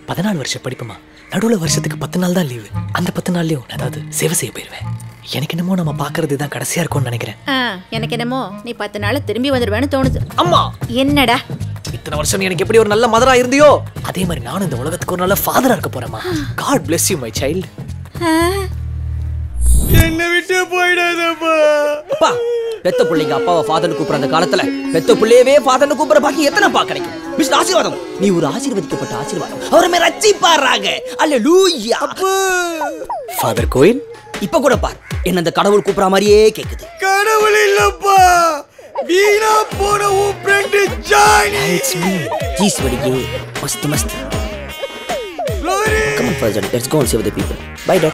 பதினாலு வருஷம் படிப்புமா நடுவுல வருஷத்துக்கு பத்து நாள் தான் லீவு அந்த பத்து நாள்லயும் நான் ஏதாவது சேவை செய்ய போயிருவேன் எனக்கு என்னமோ நம்ம பாக்குறது தான் கடைசியா இருக்கும்னு நினைக்கிறேன் ஆ, எனக்கு என்னமோ நீ பத்து நாள் திரும்பி வந்துடுவேன்னு தோணுது அம்மா என்னடா இத்தனை வருஷம் நீ எனக்கு எப்படி ஒரு நல்ல மதரா இருந்தியோ அதே மாதிரி நானும் இந்த உலகத்துக்கு ஒரு நல்ல ஃபாதரா இருக்க போறேம்மா God bless you my child ஆ, என்னை விட்டு போயிடாதப்பா அப்பா பெத்த பிள்ளைங்க அப்பாவை ஃபாதர்னு கூப்பிடுற அந்த காலத்துல பெத்த பிள்ளையவே ஃபாதர்னு கூப்பிடுற பாக்கி எத்தனை பா கிடைக்கும் மிஸ்டர் ஆசீர்வாதம் நீ ஒரு ஆசீர்வதிக்கப்பட்ட ஆசீர்வாதம் அவரை மேல ரச்சி பாடுறாங்க அல்ல லூயா ஃபாதர் கோயில் இப்ப கூட பார் என்ன அந்த கடவுள் கூப்பிடுற மாதிரியே கேக்குது கடவுள் இல்லப்பா வீணா போன உன் ஃப்ரெண்டு ஜானி ஜீஸ் வடிகே மஸ்த் மஸ்த் ஃப்ளோரி Come on, Farzan. Let's go and save the people. Bye, Dad.